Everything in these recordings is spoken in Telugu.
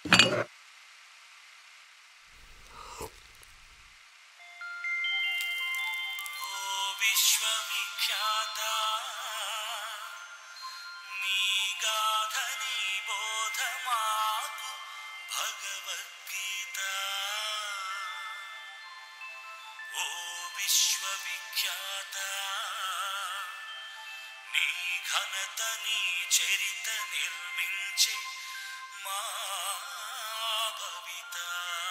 విశ్వవిఖ్యాత నీ గాథని బోధమాకు భగవద్గీత ఓ విశ్వవిఖ్యాత నీ ఘనత నీ చరిత నిర్మించే మా భవిత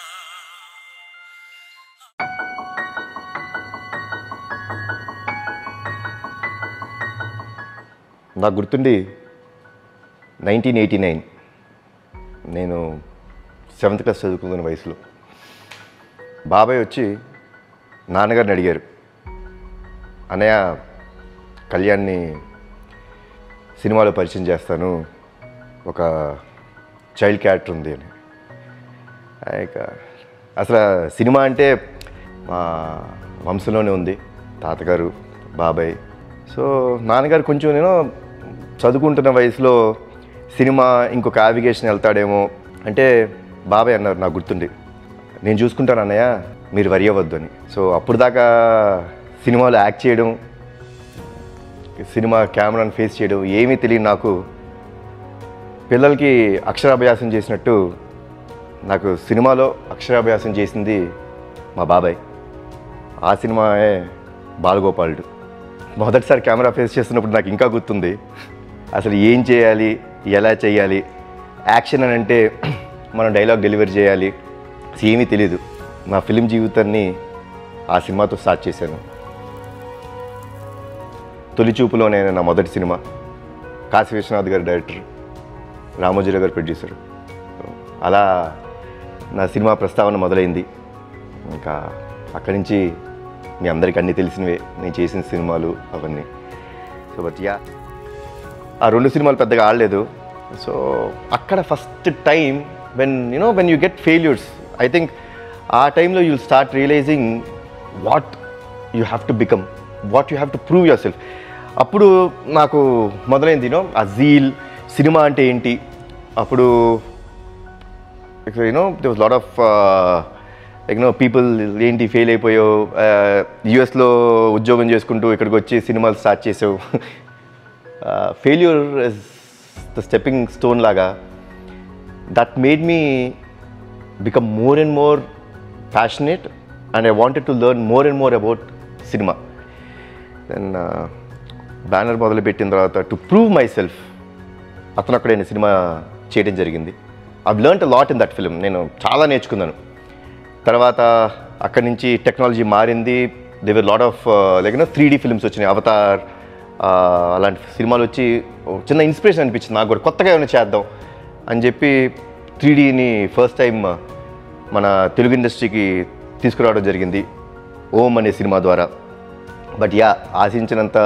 నాకు గుర్తుండి నైన్టీన్ ఎయిటీ నైన్ నేను సెవెంత్ క్లాస్ చదువుకున్న వయసులో బాబాయ్ వచ్చి నాన్నగారిని అడిగారు అన్నయ్య కళ్యాణ్ని సినిమాలో పరిచయం చేస్తాను ఒక చైల్డ్ క్యారెక్టర్ ఉంది అని ఇక అసలు సినిమా అంటే మా వంశంలోనే ఉంది తాతగారు బాబాయ్ సో నాన్నగారు కొంచెం నేను చదువుకుంటున్న వయసులో సినిమా ఇంకొక యావిగేషన్ వెళ్తాడేమో అంటే బాబాయ్ అన్నారు నాకు గుర్తుండి నేను చూసుకుంటాను అన్నయ్య మీరు వరి అవ్వద్దు అని సో అప్పుడు దాకా సినిమాలో యాక్ట్ చేయడం సినిమా కెమెరాని ఫేస్ చేయడం ఏమీ తెలియదు నాకు పిల్లలకి అక్షరాభ్యాసం చేసినట్టు నాకు సినిమాలో అక్షరాభ్యాసం చేసింది మా బాబాయ్ ఆ సినిమాయే బాలగోపాలుడు మొదటిసారి కెమెరా ఫేస్ చేస్తున్నప్పుడు నాకు ఇంకా గుర్తుంది అసలు ఏం చేయాలి ఎలా చేయాలి యాక్షన్ అని అంటే మనం డైలాగ్ డెలివరీ చేయాలి అసలు ఏమీ తెలీదు నా ఫిలిం జీవితాన్ని ఆ సినిమాతో స్టార్ట్ చేశాను తొలి చూపులోనే నా మొదటి సినిమా కాశీ విశ్వనాథ్ గారు డైరెక్టర్ రామోజీరావు గారు ప్రొడ్యూసర్ అలా నా సినిమా ప్రస్తావన మొదలైంది ఇంకా అక్కడి నుంచి మీ అందరికీ అన్నీ తెలిసినవే నేను చేసిన సినిమాలు అవన్నీ సో బట్ యా ఆ రెండు సినిమాలు పెద్దగా ఆడలేదు సో అక్కడ first time when you know when you get failures I think ఆ టైంలో you'll start realising what you have to become what you have to prove yourself అప్పుడు నాకు మొదలైంది యూనో ఆ జీల్ సినిమా అంటే ఏంటి అప్పుడు you know they was lot of you know people ఏంటి ఫెయిల్ అయిపోయావు యుఎస్లో ఉద్యోగం చేసుకుంటూ ఇక్కడికి వచ్చి సినిమాలు స్టార్ట్ చేసావు failure is the stepping stone లాగా that made me become more and more passionate and I wanted to learn more and more about cinema then banner మొదలుపెట్టిన తర్వాత టు ప్రూవ్ మై సెల్ఫ్ అతను అక్కడ నేను సినిమా చేయడం జరిగింది I learn a lot in that film నేను చాలా నేర్చుకున్నాను తర్వాత అక్కడి నుంచి టెక్నాలజీ మారింది there were lot of like three D films వచ్చినాయి అవతార్ అలాంటి సినిమాలు వచ్చి ఒక చిన్న ఇన్స్పిరేషన్ అనిపించింది నాకు కూడా కొత్తగా ఏమైనా చేద్దాం అని చెప్పి త్రీ డీని ఫస్ట్ టైం మన తెలుగు ఇండస్ట్రీకి తీసుకురావడం జరిగింది ఓం అనే సినిమా ద్వారా బట్ యా ఆశించినంత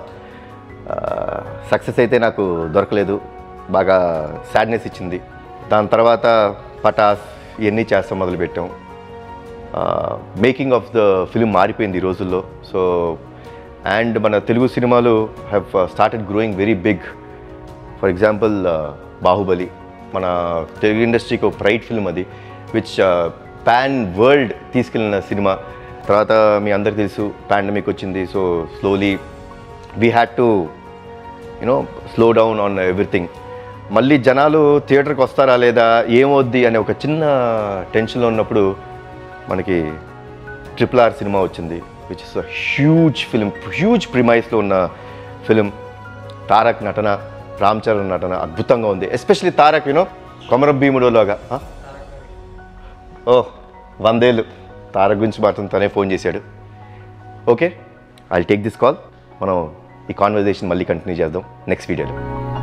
సక్సెస్ అయితే నాకు దొరకలేదు బాగా సాడ్నెస్ ఇచ్చింది దాని తర్వాత పటాస్ ఇవన్నీ చేస్తాం మొదలుపెట్టాం మేకింగ్ ఆఫ్ ద ఫిలిం మారిపోయింది ఈ రోజుల్లో సో అండ్ మన తెలుగు సినిమాలు have started growing very big for example Baahubali మన తెలుగు ఇండస్ట్రీకి ఒక ప్రైడ్ ఫిల్మ్ అది విచ్ పాన్ వరల్డ్ తీసుకెళ్ళిన సినిమా తర్వాత మీ అందరికి తెలుసు పాండమిక్ వచ్చింది so slowly we had to you know slow down on everything మళ్ళీ జనాలు థియేటర్కి వస్తారా లేదా ఏమవుద్ది అనే ఒక చిన్న టెన్షన్లో ఉన్నప్పుడు మనకి ట్రిపుల్ ఆర్ సినిమా వచ్చింది which is a huge film huge ప్రిమైస్లో ఉన్న ఫిలిం తారక్ నటన రామ్ చరణ్ నటన అద్భుతంగా ఉంది ఎస్పెషలీ తారక్ యూనో కొమరం భీముడులాగా ఆ? ఓ వందేళ్ళు తారక్ గురించి మాత్రం తనే ఫోన్ చేశాడు okay I take this call మనం ఈ కాన్వర్జేషన్ మళ్ళీ కంటిన్యూ చేద్దాం నెక్స్ట్ వీడియోలో